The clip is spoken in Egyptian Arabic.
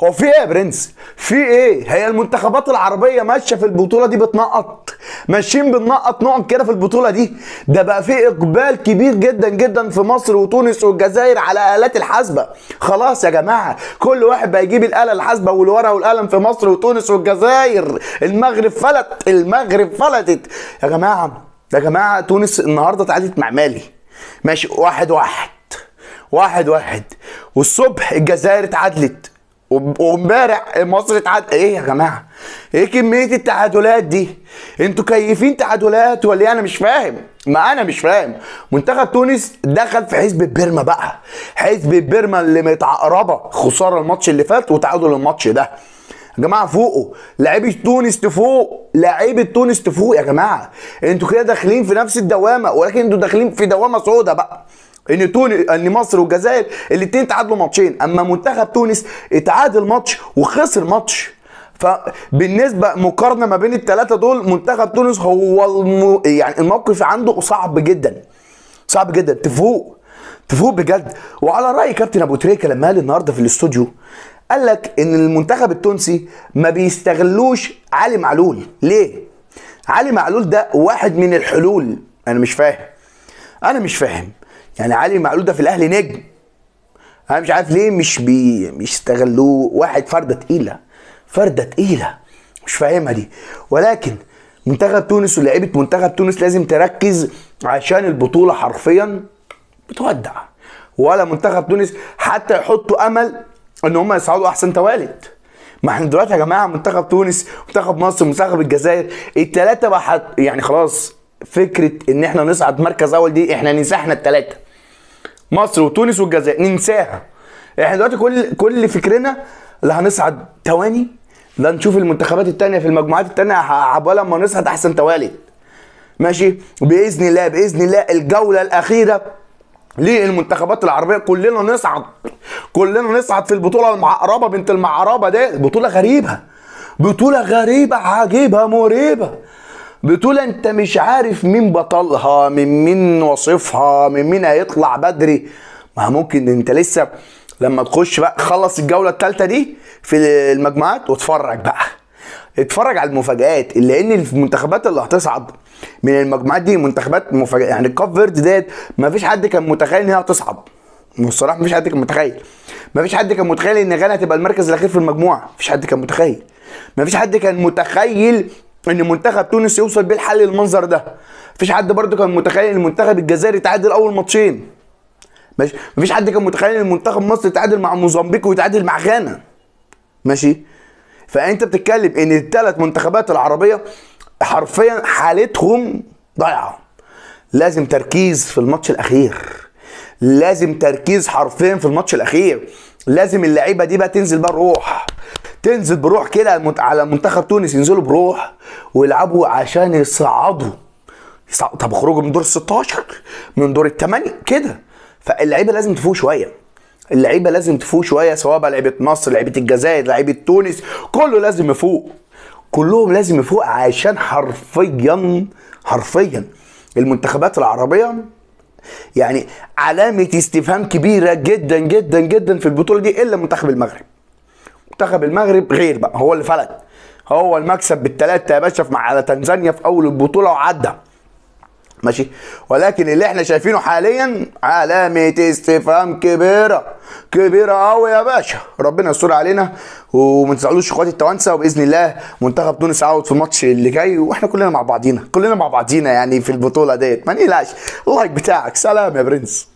هو في ايه يا برنس في ايه هي المنتخبات العربيه ماشيه في البطوله دي بتنقط ماشيين بننقط نقط كده في البطوله دي ده بقى في اقبال كبير جدا جدا في مصر وتونس والجزائر على الات الحاسبه خلاص يا جماعه كل واحد بقى يجيب الاله الحاسبه والورقه والقلم في مصر وتونس والجزائر المغرب فلت المغرب فلتت يا جماعه يا جماعه تونس النهارده تعادلت مع مالي ماشي واحد واحد واحد واحد والصبح الجزائر اتعادلت وب- وامبارح مصر اتعادل ايه يا جماعه ايه كميه التعادلات دي انتوا كيفين تعادلات ولا إيه؟ انا مش فاهم ما انا مش فاهم منتخب تونس دخل في حزب بيرما بقى حزب بيرما اللي متعقربه خساره الماتش اللي فات وتعادل الماتش ده يا جماعه فوقوا لعيبه تونس تفوق لعيبه تونس تفوق يا جماعه انتوا كده داخلين في نفس الدوامه ولكن انتوا داخلين في دوامه سودة بقى ان تونس ان مصر والجزائر الاثنين تعادلوا ماتشين اما منتخب تونس اتعادل ماتش وخسر ماتش فبالنسبه مقارنه ما بين الثلاثه دول منتخب تونس هو الم... يعني الموقف عنده صعب جدا صعب جدا تفوق تفوق بجد وعلى راي كابتن ابو تريكه لما قال النهارده في الاستوديو قال لك ان المنتخب التونسي ما بيستغلوش علي معلول ليه علي معلول ده واحد من الحلول انا مش فاهم انا مش فاهم يعني علي معلول ده في الاهلي نجم انا مش عارف ليه مش بي مش استغلوه واحد فرده تقيله فرده تقيله مش فاهمها دي ولكن منتخب تونس ولاعيبه منتخب تونس لازم تركز عشان البطوله حرفيا بتودع ولا منتخب تونس حتى يحطوا امل ان هم يصعدوا احسن توالد ما احنا دلوقتي يا جماعه منتخب تونس منتخب مصر منتخب الجزائر الثلاثه بقى حت يعني خلاص فكره ان احنا نصعد مركز اول دي احنا ننساحنا الثلاثه مصر وتونس والجزائر ننساها احنا دلوقتي كل كل فكرنا لا هنصعد تواني لا نشوف المنتخبات التانية في المجموعات التانية عبال ما نصعد احسن توالد ماشي باذن الله باذن الله الجوله الاخيره للمنتخبات العربيه كلنا نصعد كلنا نصعد في البطوله المعقربه بنت المعقربه دي بطوله غريبه بطوله غريبه عجيبه مريبه بطولة انت مش عارف مين بطلها من مين وصفها من مين هيطلع بدري ما ممكن انت لسه لما تخش بقى خلص الجولة الثالثة دي في المجموعات واتفرج بقى اتفرج على المفاجآت لان المنتخبات اللي هتصعد من المجموعات دي منتخبات مفاجئة يعني الكاب فيرد ديت ما فيش حد كان متخيل ان هي هتصعد الصراحه ما فيش حد كان متخيل ما فيش حد كان متخيل ان غانا هتبقى المركز الاخير في المجموعه ما فيش حد كان متخيل ما فيش حد كان متخيل ان منتخب تونس يوصل بيه الحل للمنظر ده مفيش حد برضه كان متخيل ان منتخب الجزائر يتعادل اول ماتشين ماشي مفيش حد كان متخيل ان منتخب مصر يتعادل مع موزمبيق ويتعادل مع غانا ماشي فانت بتتكلم ان الثلاث منتخبات العربيه حرفيا حالتهم ضايعه لازم تركيز في الماتش الاخير لازم تركيز حرفيا في الماتش الاخير لازم اللعيبه دي بقى تنزل بقى بروح تنزل بروح كده المت- على منتخب تونس ينزلوا بروح ويلعبوا عشان يصعدوا يصعدوا طب اخرجوا من دور ال 16 من دور الثمانيه كده فاللعيبه لازم تفوق شويه اللعيبه لازم تفوق شويه سواء بقى لعيبه مصر لعيبه الجزائر لعيبه تونس كله لازم يفوق كلهم لازم يفوق عشان حرفيا حرفيا المنتخبات العربيه يعني علامة استفهام كبيرة جدا جدا جدا في البطولة دي إلا منتخب المغرب. منتخب المغرب غير بقى هو اللي فلت. هو المكسب بالتلاتة يا باشا في- مع على تنزانيا في أول البطولة وعدى. ماشي ولكن اللي احنا شايفينه حاليا علامة استفهام كبيرة كبيرة قوي يا باشا ربنا يستر علينا وما تزعلوش اخواتي التوانسه وباذن الله منتخب تونس يعود في الماتش اللي جاي واحنا كلنا مع بعضينا كلنا مع بعضينا يعني في البطولة ديت ما نقلقش اللايك بتاعك سلام يا برنس